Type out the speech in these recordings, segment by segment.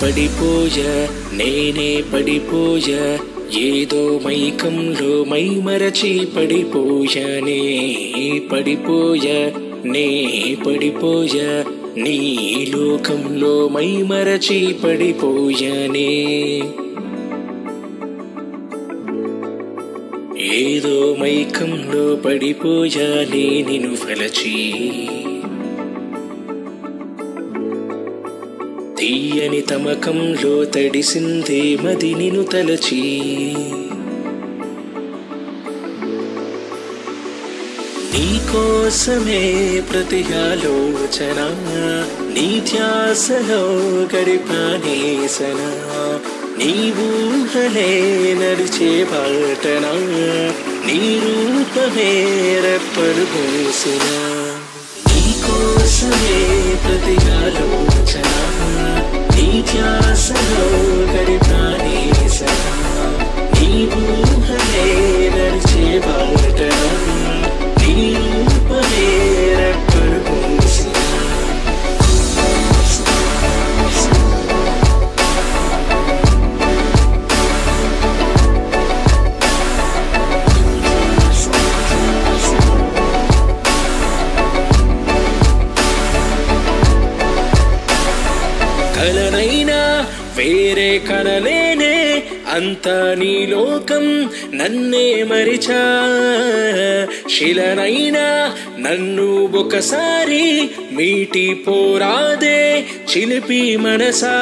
పడిపోయా నేనే పడిపోయా ఏదో మైకంలో మై మరచి పడిపోయానే పడిపోయా నే పడిపోయా నీ లోకంలో మై మరచి పడిపోయానే ఏదో మైకంలో పడిపోయానే నిన్ను ఫలచి తీయని తమకంలో తడిసిందే మది నిను తలచి నీకోసమే ప్రతి ఆలోచన నీ ధ్యాసలో గడిపానేసన నీ ఊహలే నడిచే బాటన నీ రూపమే రెప్పలు మూసిన నీకోసమే ప్రతి ఆలోచన నీ ధ్యాసలో గడిపానేసన నీ ఊహలే నడిచే బాటన నీ రూపమే రెప్పలు మూసిన కలనైనా వేరే కనలేనే అంత నీ లోకం నన్నే మరిచా శిలనైనా నన్ను ఒకసారి మీటి పోరాదే చిలిపి మనసా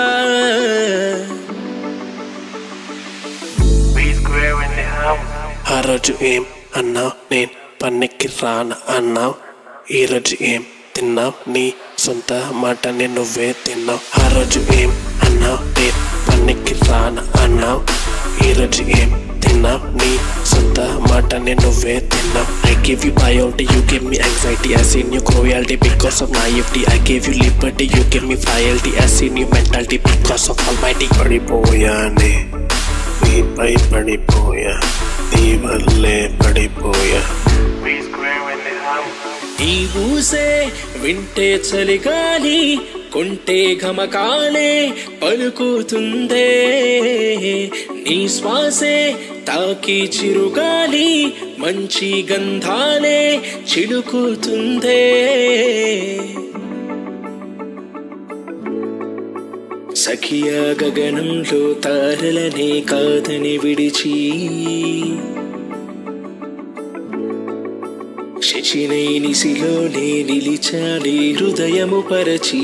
B square in the house. ఆ రోజు ఏం అన్నావు నేను పన్నెక్కి రాన అన్నావు ఈ రోజు ఏం తిన్నావు నీ సొంత మాటని నువ్వే తిన్నావు ఆ రోజు ఏం అన్నావు నేను పన్నెక్కి రాన అన్నావు ఈ రోజు ఏం తిన్నావు నీ సొంత మాటని నువ్వే తిన్నావు I give you priority you give me anxiety I seen you cruelty because of naivety I gave you liberty you give me frailty I seen you mentality because of almighty పడిపోయానే నీపై పడిపోయా నీ వల్లే పడిపోయా B square in the house. ఈ ఊసే వింటే చలిగాలి కొంటే ఘమకాలే పలుకుతుందే నీ శ్వాసే తాకి చిరుగాలి మంచి గంధాలే చిలుకుతుందే సఖియా గగనంలో తారలనే కాదని విడిచి శశినై నిసిలోనే నిలిచాలి హృదయము పరచి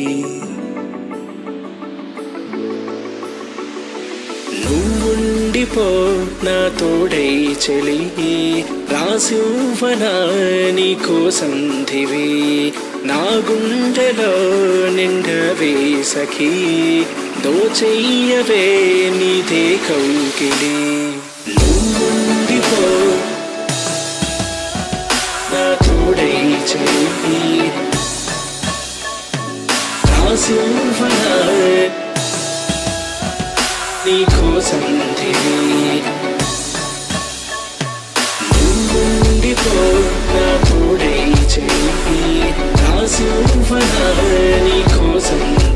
నువ్వుండిపో నా తోడై చెలి రాసివ్వనా నీకోసం దివి నా గుండెలో నిండవే సఖీ దోచెయ్యవే నీదే కౌకిలి నువ్వుండిపో నా తోడై చెలి రాసివ్వనా నీకోసం దివి నువ్వుండిపో నా తోడై చెయ్యి రాసి నీకోసం